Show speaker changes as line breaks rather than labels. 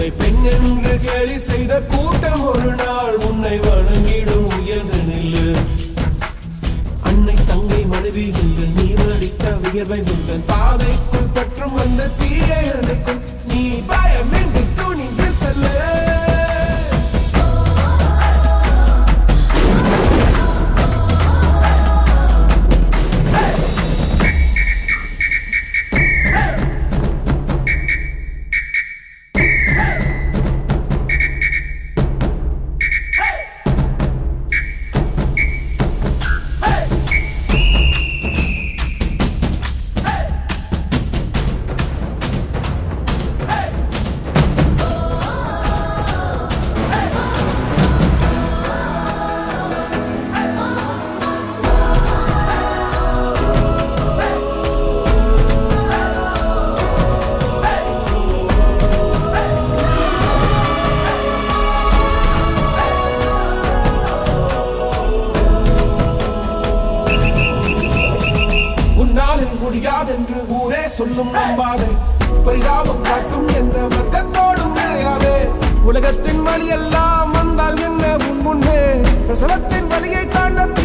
உன்னை பெண் என்று கேலி செய்த கூட்டம் ஒரு நாள் உன்னை வணங்கிடும் உயர்ந்து நில்லு அன்னை தங்கை மனைவி என்று நீ அடித்த வியர்வை உந்தன் பாதைக்குள் பற்றும் அந்த தீயை அணைக்கும் நீ பயமின்றி துணிந்து செல்லு உன்னாலே முடியாதென்று ஊரே சொல்லும் நம்பாதே பரிதாபம் காட்டும் எந்த வர்க்கத்தோடும் இணையாதே உலகத்தின் வழி எல்லாம் வந்தால் என்ன உன் முன்னே பிரசவத்தின் வழியை தாண்ட